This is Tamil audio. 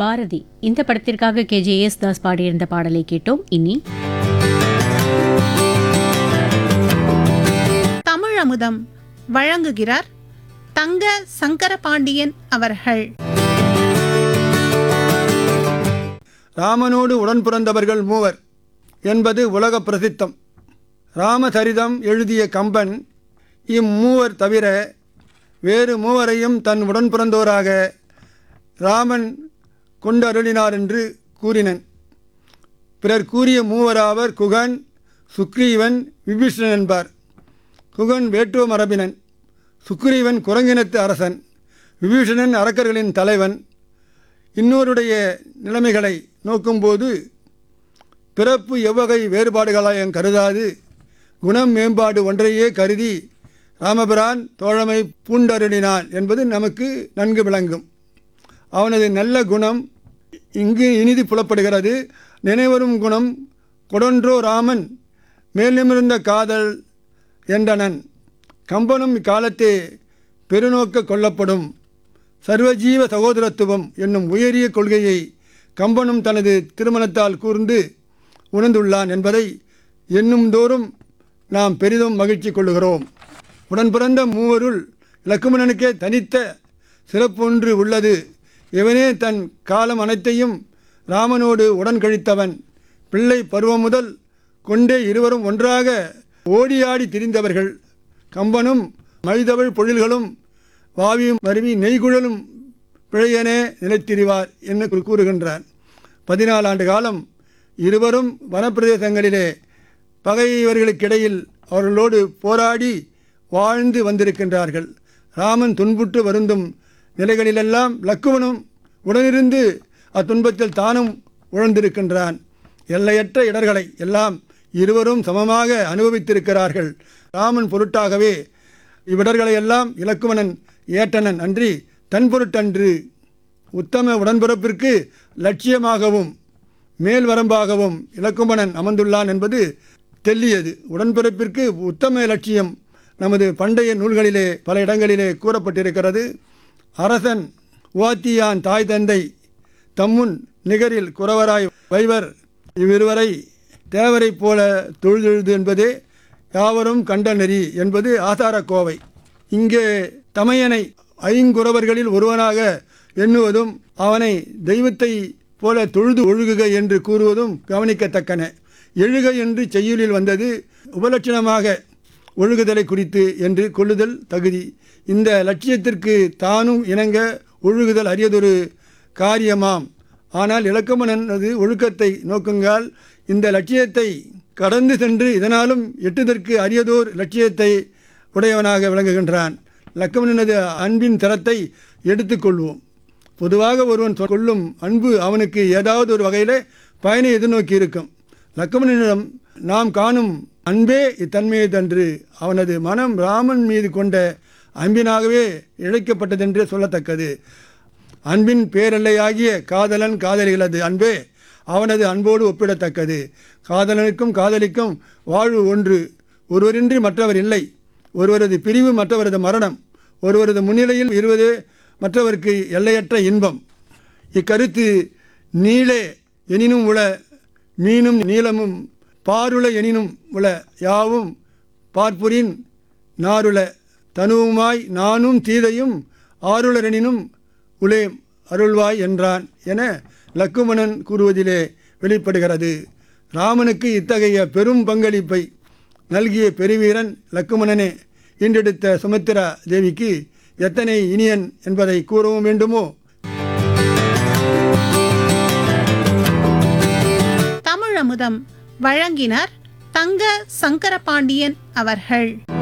பாரதி இந்த படத்திற்காக கே ஜே எஸ் தாஸ் பாடியிருந்த பாடலை கேட்டோம் இனி தமிழமுதம் வழங்குகிறார் தங்க சங்கரபாண்டியன் அவர்கள் ராமனோடு உடன் பிறந்தவர்கள் மூவர் என்பது உலக பிரசித்தம் ராமசரிதம் எழுதிய கம்பன் இம்மூவர் தவிர வேறு மூவரையும் தன் உடன் பிறந்தோராக ராமன் கொண்டு அருளினார் என்று கூறினன் பிறர் கூறிய மூவராவர் குகன் சுக்ரீவன் விபீஷணன் என்பார் குகன் வேட்டுவ மரபினன் சுக்ரீவன் குரங்கினத்து அரசன் விபீஷணன் அரக்கர்களின் தலைவன் இன்னோருடைய நிலைமைகளை நோக்கும்போது பிறப்பு எவ்வகை வேறுபாடுகளாயும் கருதாது குணம் மேம்பாடு ஒன்றையே கருதி ராமபிரான் தோழமை பூண்டருளினான் என்பது நமக்கு நன்கு விளங்கும் அவனது நல்ல குணம் இங்கு இனிது புலப்படுகிறது நினைவரும் குணம் கொடொன்றோ ராமன் மேலுமிருந்த காதல் என்றனன் கம்பனும் இக்காலத்தே பெருநோக்க கொள்ளப்படும் சர்வஜீவ சகோதரத்துவம் என்னும் உயரிய கொள்கையை கம்பனும் தனது திருமணத்தால் கூர்ந்து உணர்ந்துள்ளான் என்பதை எண்ணும் தோறும் நாம் பெரிதும் மகிழ்ச்சி கொள்ளுகிறோம் உடன் பிறந்த மூவருள் இலக்குமணனுக்கே தனித்த சிறப்பொன்று உள்ளது இவனே தன் காலம் அனைத்தையும் ராமனோடு உடன் கழித்தவன் பிள்ளை பருவம் முதல் கொண்டே இருவரும் ஒன்றாக ஓடியாடி திரிந்தவர்கள் கம்பனும் மழிதவள் பொழில்களும் வாவியும் மருவி நெய்குழலும் பிழையனே நிலைத்திரிவார் என்று கூ- கூறுகின்றான் பதினாலு ஆண்டு காலம் இருவரும் வனப்பிரதேசங்களிலே பகைவர்களுக்கிடையில் அவர்களோடு போராடி வாழ்ந்து வந்திருக்கின்றார்கள் ராமன் துன்புற்று வருந்தும் நிலைகளிலெல்லாம் லக்குவனும் உடனிருந்து அத்துன்பத்தில் தானும் உழந்திருக்கின்றான் எல்லையற்ற இடர்களை எல்லாம் இருவரும் சமமாக அனுபவித்திருக்கிறார்கள் ராமன் பொருட்டாகவே இவ்விடர்களை எல்லாம் இலக்குவனன் ஏற்றனன் அன்றி தன் பொருட்டன்று உத்தம உடன்பிறப்பிற்கு லட்சியமாகவும் மேல் வரம்பாகவும் இலக்குமணன் அமர்ந்துள்ளான் என்பது தெல்லியது உடன்பிறப்பிற்கு உத்தம லட்சியம் நமது பண்டைய நூல்களிலே பல இடங்களிலே கூறப்பட்டிருக்கிறது அரசன் உவாத்தியான் தாய் தந்தை தம்முன் நிகரில் குறவராய் வைவர் இவ்விருவரை தேவரைப் போல தொழுதெழுது என்பதே யாவரும் கண்ட நெறி என்பது ஆசார கோவை இங்கே தமையனை ஐங்குறவர்களில் ஒருவனாக எண்ணுவதும் அவனை தெய்வத்தை போல தொழுது ஒழுகுக என்று கூறுவதும் கவனிக்கத்தக்கன எழுக என்று செய்யுளில் வந்தது உபலட்சணமாக ஒழுகுதலை குறித்து என்று கொள்ளுதல் தகுதி இந்த லட்சியத்திற்கு தானும் இணங்க ஒழுகுதல் அரியதொரு காரியமாம் ஆனால் இலக்கமனது ஒழுக்கத்தை நோக்குங்கால் இந்த லட்சியத்தை கடந்து சென்று இதனாலும் எட்டுதற்கு அரியதோர் லட்சியத்தை உடையவனாக விளங்குகின்றான் லக்கமனது அன்பின் தரத்தை எடுத்துக்கொள்வோம் பொதுவாக ஒருவன் சொ- கொள்ளும் அன்பு அவனுக்கு ஏதாவது ஒரு வகையில் பயனை எதிர்நோக்கி இருக்கும் லக்கமணனிடம் நாம் காணும் அன்பே இத்தன்மையை தன்று அவனது மனம் ராமன் மீது கொண்ட அன்பினாகவே இழைக்கப்பட்டதென்று சொல்லத்தக்கது அன்பின் பேரெல்லையாகிய காதலன் காதலிகளது அன்பே அவனது அன்போடு ஒப்பிடத்தக்கது காதலனுக்கும் காதலிக்கும் வாழ்வு ஒன்று ஒருவரின்றி மற்றவர் இல்லை ஒருவரது பிரிவு மற்றவரது மரணம் ஒருவரது முன்னிலையில் இருவதே மற்றவருக்கு எல்லையற்ற இன்பம் இக்கருத்து நீளே எனினும் உள மீனும் நீளமும் பாருள எனினும் உள யாவும் பார்ப்புரின் நாருள தனுவுமாய் நானும் தீதையும் ஆருளரெனினும் உலேம் அருள்வாய் என்றான் என லக்குமணன் கூறுவதிலே வெளிப்படுகிறது ராமனுக்கு இத்தகைய பெரும் பங்களிப்பை நல்கிய பெருவீரன் லக்குமணனே ஈன்றெடுத்த சுமித்திரா தேவிக்கு எத்தனை இனியன் என்பதை கூறவும் வேண்டுமோ தமிழமுதம் வழங்கினார் தங்க சங்கரபாண்டியன் அவர்கள்